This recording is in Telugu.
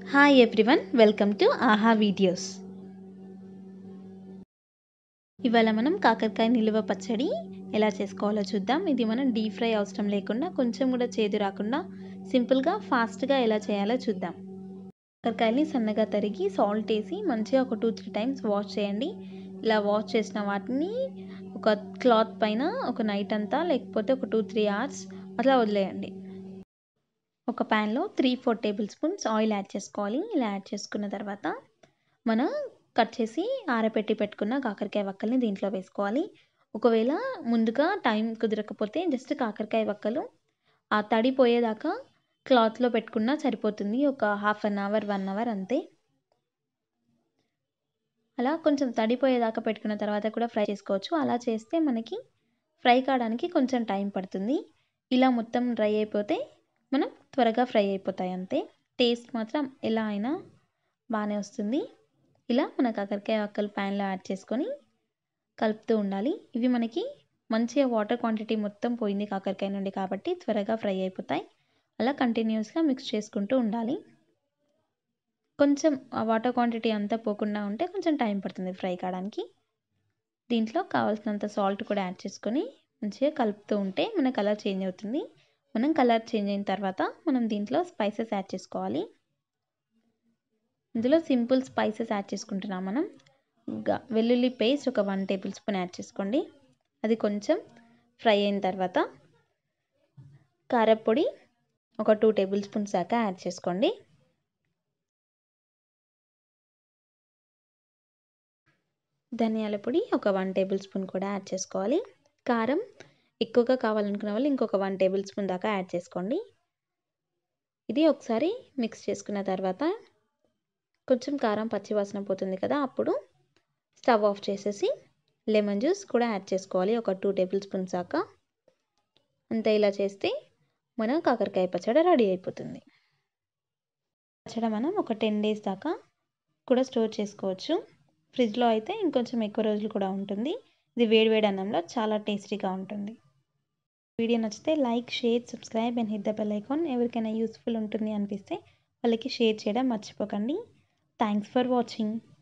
hi everyone welcome to Aaha videos ఇవాళ మనం కాకరకాయ నిల్వ పచ్చడి ఎలా చేసుకోవాలో చూద్దాం ఇది మనం డీప్ ఫ్రై అవసరం లేకుండా కొంచెం కూడా చేదు రాకుండా సింపుల్గా ఫాస్ట్గా ఎలా చేయాలో చూద్దాం కాకరకాయని సన్నగా తరిగి సాల్ట్ వేసి మంచిగా ఒక టూ త్రీ టైమ్స్ వాష్ చేయండి ఇలా వాష్ చేసిన వాటిని ఒక క్లాత్ పైన ఒక నైట్ అంతా లేకపోతే ఒక టూ త్రీ అవర్స్ అట్లా వదిలేయండి ఒక ప్యాన్లో three four tablespoons oil add చేసుకోవాలి ఇలా యాడ్ చేసుకున్న తర్వాత మనం కట్ చేసి ఆరబెట్టి పెట్టుకున్న కాకరకాయ వక్కల్ని దీంట్లో వేసుకోవాలి ఒకవేళ ముందుగా టైం కుదరకపోతే జస్ట్ కాకరకాయ వక్కలు ఆ తడి పోయేదాకా క్లాత్లో పెట్టుకున్నా సరిపోతుంది ఒక half an hour one hour అంతే అలా కొంచెం తడిపోయేదాకా పెట్టుకున్న తర్వాత కూడా ఫ్రై చేసుకోవచ్చు అలా చేస్తే మనకి ఫ్రై కావడానికి కొంచెం టైం పడుతుంది ఇలా మొత్తం డ్రై అయిపోతే మనం త్వరగా ఫ్రై అయిపోతాయి అంతే టేస్ట్ మాత్రం ఎలా అయినా బాగానే వస్తుంది ఇలా మన కాకరకాయ వక్కలు ప్యాన్లో యాడ్ చేసుకొని కలుపుతూ ఉండాలి ఇవి మనకి మంచిగా వాటర్ క్వాంటిటీ మొత్తం పోయింది కాకరకాయ నుండి కాబట్టి త్వరగా ఫ్రై అయిపోతాయి అలా కంటిన్యూస్గా మిక్స్ చేసుకుంటూ ఉండాలి కొంచెం ఆ వాటర్ క్వాంటిటీ అంతా పోకుండా ఉంటే కొంచెం టైం పడుతుంది ఫ్రై కావడానికి దీంట్లో కావాల్సినంత సాల్ట్ కూడా యాడ్ చేసుకొని మంచిగా కలుపుతూ ఉంటే మన కలర్ చేంజ్ అవుతుంది మనం కలర్ చేంజ్ అయిన తర్వాత మనం దీంట్లో స్పైసెస్ యాడ్ చేసుకోవాలి ఇందులో సింపుల్ స్పైసెస్ యాడ్ చేసుకుంటున్నాం మనం వెల్లుల్లి పేస్ట్ ఒక వన్ టేబుల్ స్పూన్ యాడ్ చేసుకోండి అది కొంచెం ఫ్రై అయిన తర్వాత కారపొడి ఒక టూ టేబుల్ స్పూన్స్ దాకా యాడ్ చేసుకోండి ధనియాల పొడి ఒక వన్ టేబుల్ స్పూన్ కూడా యాడ్ చేసుకోవాలి కారం ఎక్కువగా కావాలనుకున్న వాళ్ళు ఇంకొక వన్ టేబుల్ స్పూన్ దాకా యాడ్ చేసుకోండి ఇది ఒకసారి మిక్స్ చేసుకున్న తర్వాత కొంచెం కారం పచ్చివాసన పోతుంది కదా అప్పుడు స్టవ్ ఆఫ్ చేసేసి లెమన్ జ్యూస్ కూడా యాడ్ చేసుకోవాలి ఒక టూ టేబుల్ స్పూన్స్ దాకా అంతే ఇలా చేస్తే మన కాకరకాయ పచ్చడి రెడీ అయిపోతుంది పచ్చడి మనం ఒక టెన్ డేస్ దాకా కూడా స్టోర్ చేసుకోవచ్చు ఫ్రిడ్జ్లో అయితే ఇంకొంచెం ఎక్కువ రోజులు కూడా ఉంటుంది ఇది వేడివేడి అన్నంలో చాలా టేస్టీగా ఉంటుంది వీడియో నచ్చితే like share subscribe and hit the bell icon ఎవరికైనా యూస్ఫుల్ ఉంటుంది అనిపిస్తే వాళ్ళకి షేర్ చేయడం మర్చిపోకండి థ్యాంక్స్ ఫర్ వాచింగ్